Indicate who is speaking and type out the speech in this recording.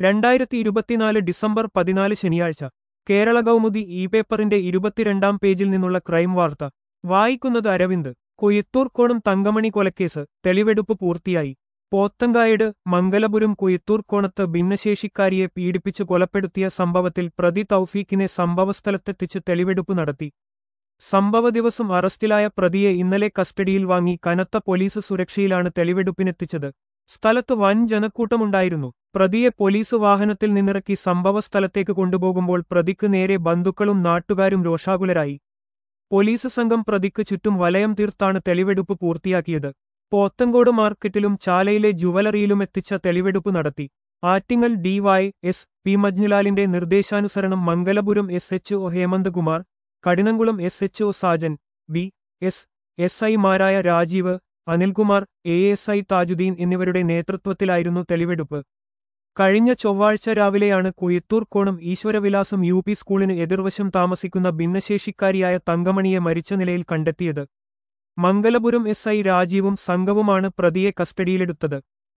Speaker 1: രണ്ടായിരത്തി ഇരുപത്തിനാല് ഡിസംബർ പതിനാല് ശനിയാഴ്ച കേരള കൗമുദി ഇ പേപ്പറിന്റെ ഇരുപത്തിരണ്ടാം പേജിൽ നിന്നുള്ള ക്രൈം വാർത്ത വായിക്കുന്നത് അരവിന്ദ് കൊയ്ത്തൂർക്കോണം തങ്കമണി കൊലക്കേസ് തെളിവെടുപ്പ് പൂർത്തിയായി പോത്തങ്കായട് മംഗലപുരം കൊയ്ത്തൂർക്കോണത്ത് ഭിന്നശേഷിക്കാരിയെ പീഡിപ്പിച്ച് കൊലപ്പെടുത്തിയ സംഭവത്തിൽ പ്രതി തൗഫീഖിനെ സംഭവസ്ഥലത്തെത്തിച്ച് തെളിവെടുപ്പ് നടത്തി സംഭവ ദിവസം അറസ്റ്റിലായ പ്രതിയെ ഇന്നലെ കസ്റ്റഡിയിൽ വാങ്ങി കനത്ത പോലീസ് സുരക്ഷയിലാണ് തെളിവെടുപ്പിനെത്തിച്ചത് സ്ഥലത്ത് വൻ ജനക്കൂട്ടമുണ്ടായിരുന്നു പ്രതിയെ പോലീസ് വാഹനത്തിൽ നിന്നിറക്കി സംഭവ സ്ഥലത്തേക്ക് കൊണ്ടുപോകുമ്പോൾ പ്രതിക്ക് നേരെ ബന്ധുക്കളും നാട്ടുകാരും രോഷാകുലരായി പോലീസ് സംഘം പ്രതിക്ക് ചുറ്റും വലയം തീർത്താണ് തെളിവെടുപ്പ് പൂർത്തിയാക്കിയത് പോത്തങ്കോട് മാർക്കറ്റിലും ചാലയിലെ ജുവലറിയിലും എത്തിച്ച തെളിവെടുപ്പ് നടത്തി ആറ്റിങ്ങൽ ഡിവൈ എസ് പി മജ്നുലാലിന്റെ നിർദ്ദേശാനുസരണം Mangalapuram S H O Hemanthakumar Kadinamkulam S H O Sajan B S S ഐമാരായ Rajeev Anilkumar A S I Thajuddeen എന്നിവരുടെ നേതൃത്വത്തിലായിരുന്നു തെളിവെടുപ്പ് കഴിഞ്ഞ ചൊവ്വാഴ്ച രാവിലെയാണ് കൊയ്ത്തൂർക്കോണം ഈശ്വരവിലാസം യു പി സ്കൂളിന് എതിർവശം താമസിക്കുന്ന ഭിന്നശേഷിക്കാരിയായ തങ്കമണിയെ മരിച്ച നിലയിൽ കണ്ടെത്തിയത് മംഗലപുരം എസ് ഐ രാജീവും സംഘവുമാണ് പ്രതിയെ കസ്റ്റഡിയിലെടുത്തത്